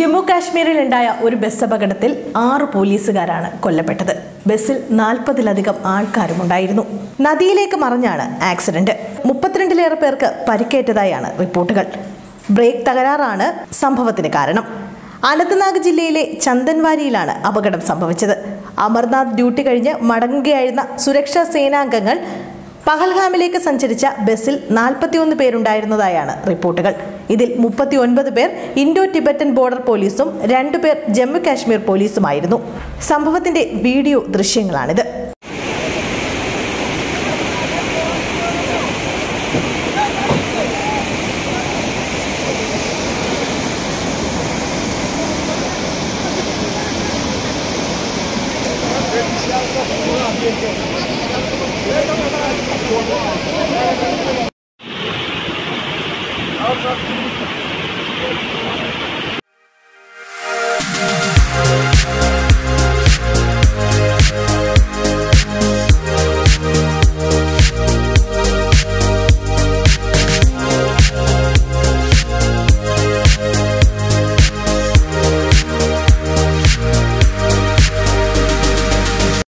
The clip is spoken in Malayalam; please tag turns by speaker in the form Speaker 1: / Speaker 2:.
Speaker 1: ജമ്മു കാശ്മീരിലുണ്ടായ ഒരു ബസ് അപകടത്തിൽ ആറ് പോലീസുകാരാണ് കൊല്ലപ്പെട്ടത് ബസ്സിൽ നാൽപ്പതിലധികം ആൾക്കാരും ഉണ്ടായിരുന്നു നദിയിലേക്ക് മറിഞ്ഞാണ് ആക്സിഡന്റ് മുപ്പത്തിരണ്ടിലേറെ പേർക്ക് പരിക്കേറ്റതായാണ് റിപ്പോർട്ടുകൾ ബ്രേക്ക് തകരാറാണ് സംഭവത്തിന് കാരണം അനന്ത്നാഗ് ജില്ലയിലെ ചന്ദൻവാരിയിലാണ് അപകടം സംഭവിച്ചത് അമർനാഥ് ഡ്യൂട്ടി കഴിഞ്ഞ് മടങ്ങുകയായിരുന്ന സുരക്ഷാ സേനാംഗങ്ങൾ പഹൽഗാമിലേക്ക് സഞ്ചരിച്ച ബസ്സിൽ നാൽപ്പത്തിയൊന്ന് പേരുണ്ടായിരുന്നതായാണ് റിപ്പോർട്ടുകൾ ഇതിൽ മുപ്പത്തിയൊൻപത് പേർ ഇൻഡോ ടിബറ്റൻ ബോർഡർ പോലീസും രണ്ടുപേർ ജമ്മു കാശ്മീർ പോലീസുമായിരുന്നു സംഭവത്തിന്റെ വീഡിയോ ദൃശ്യങ്ങളാണിത്